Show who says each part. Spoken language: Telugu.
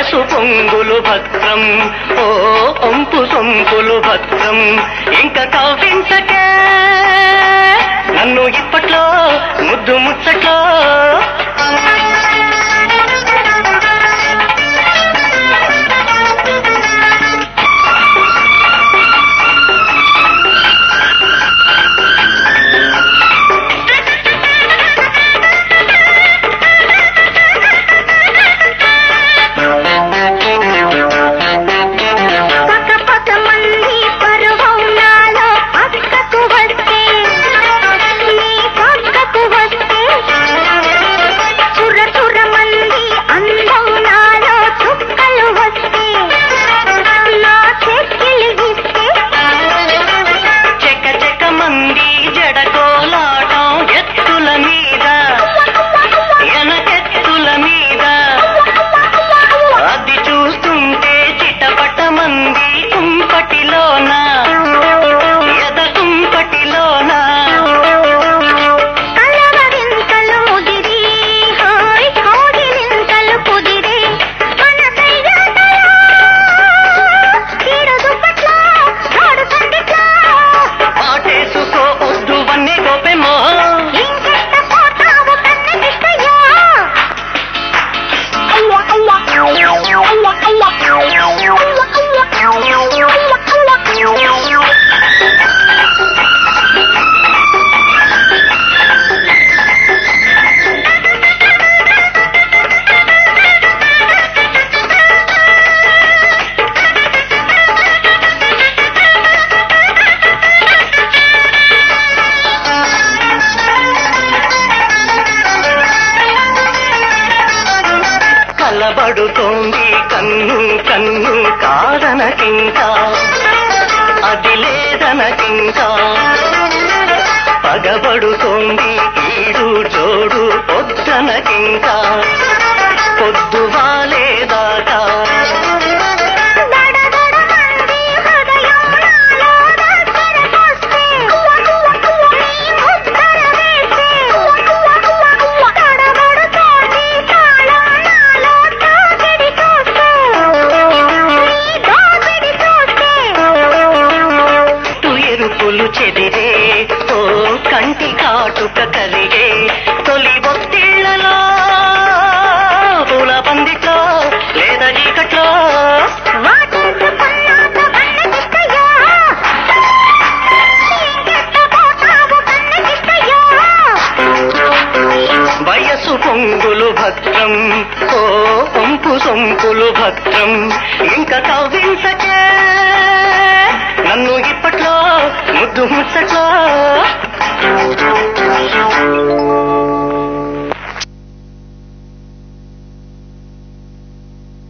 Speaker 1: వయసు పొంగులు భద్రం ఓ ఒంపు సొంపులు భద్రం ఇంకా కవ్వించకే నన్ను ఇప్పట్లో ముద్దు ముచ్చట్లో
Speaker 2: పక్క పక్క మంది పరువం నాలో పక్కకు వస్తే నీ పక్కకు వస్తే చుర్ర చుర్ర మంది అందం నాలో చుక్కలు వస్తే నా చెక్కిలి ఇస్తే
Speaker 1: చెక్క చెక్క మంది జడకోలాటం ఎత్తుల మీద ఎనకెత్తుల మీద అది చూస్తుంటే చిటపట మంది కుంపటిలోన ఎద కుంపటిలోన
Speaker 2: కలవరింతలు ముదిరి హాయ్ కోగిలింతలు కుదిరి మన దయ్యాటలో తీరు దుప్పట్లో తోడు సందిట్లో
Speaker 1: పాటేసుకో వద్దు వన్నే గోపెమో
Speaker 2: ఇంకెట్ట పోతావు కన్నెకిష్టయ్యా అయ్యా అయ్యా అయ్యా అయ్యా అయ్యా అయ్యా అయ్యా
Speaker 1: కలబడుతోంది కన్ను కన్ను కాదనకింకా అది లేదనకింకా పగబడుతోంది ఈడు జోడు పొద్దనకింకా పొద్దు వాలేదాకా
Speaker 2: దడదడ మంది హృదయం నాలో దగ్గరకొస్తే నీ ముద్దర వేస్తే తడబడుతోంది తాళం నాలో తాకిడి చూస్తే నీ దోపిడి చూస్తే
Speaker 1: చుట్టూ ఎరుపులు చెదిరే ఓ కంటి కాటుక కరిగే తొలి ఒత్తిళ్లలో పూల పందిట్లో లేదా చీకట్లో
Speaker 2: వాటేసుకున్నాక కన్నెకిష్టయ్యా ఇంకెట్ట పోతావు కన్నెకిష్టయ్యా
Speaker 1: వయసు పొంగులు భద్రం ఓ ఒంపు సొంపులు భద్రం ఇంకా కవ్వించకే నన్ను ఇప్పట్లో ముద్దు ముచ్చట్లో